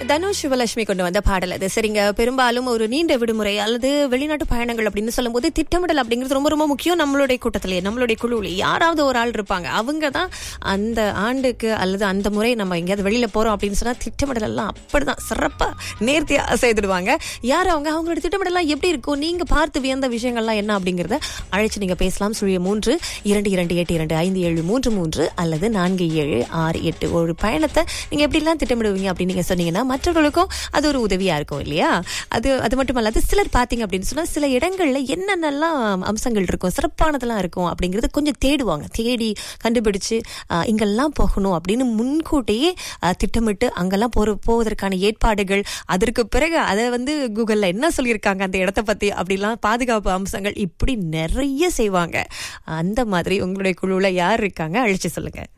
தனுஷ் சிவலட்சுமி கொண்டு வந்த பாடல் அது சரிங்க பெரும்பாலும் ஒரு நீண்ட விடுமுறை அல்லது வெளிநாட்டு பயணங்கள் அப்படின்னு சொல்லும்போது திட்டமிடல் அப்படிங்கிறது ரொம்ப ரொம்ப முக்கியம் நம்மளுடைய கூட்டத்திலேயே நம்மளுடைய குழுவிலே யாராவது ஒரு ஆள் இருப்பாங்க அவங்க தான் அந்த ஆண்டுக்கு அல்லது அந்த முறை நம்ம எங்கேயாவது வெளியில போறோம் அப்படின்னு சொன்னா திட்டமிடல் எல்லாம் அப்படிதான் சிறப்பா நேர்த்தியா செய்துடுவாங்க யார் அவங்க அவங்களோட திட்டமிடலாம் எப்படி இருக்கும் நீங்க பார்த்து வியந்த விஷயங்கள்லாம் என்ன அப்படிங்கறத அழைச்சு நீங்க பேசலாம் சுழிய மூன்று இரண்டு இரண்டு எட்டு இரண்டு ஐந்து ஏழு மூன்று மூன்று அல்லது நான்கு ஏழு ஆறு எட்டு ஒரு பயணத்தை நீங்க எப்படிலாம் திட்டமிடுவீங்க அப்படின்னு நீங்க சொன்னீங்கன்னா மற்றவர்களுக்கும் அது ஒரு உதவியா இருக்கும் இல்லையா அது அது மட்டும் அல்லாது சிலர் பாத்தீங்க அப்படின்னு சொன்னா சில இடங்கள்ல என்னென்னலாம் அம்சங்கள் இருக்கும் சிறப்பானதெல்லாம் இருக்கும் அப்படிங்கறது கொஞ்சம் தேடுவாங்க தேடி கண்டுபிடிச்சு ஆஹ், இங்கெல்லாம் போகணும் அப்படின்னு முன்கூட்டியே ஆஹ், திட்டமிட்டு அங்கெல்லாம் போற போவதற்கான ஏற்பாடுகள் அதற்கு பிறகு அதை வந்து கூகுள்ல என்ன சொல்லியிருக்காங்க அந்த இடத்த பத்தி அப்படிலாம் பாதுகாப்பு அம்சங்கள் இப்படி நிறைய செய்வாங்க அந்த மாதிரி உங்களுடைய குழுவுல யார் இருக்காங்க அழிச்சு சொல்லுங்க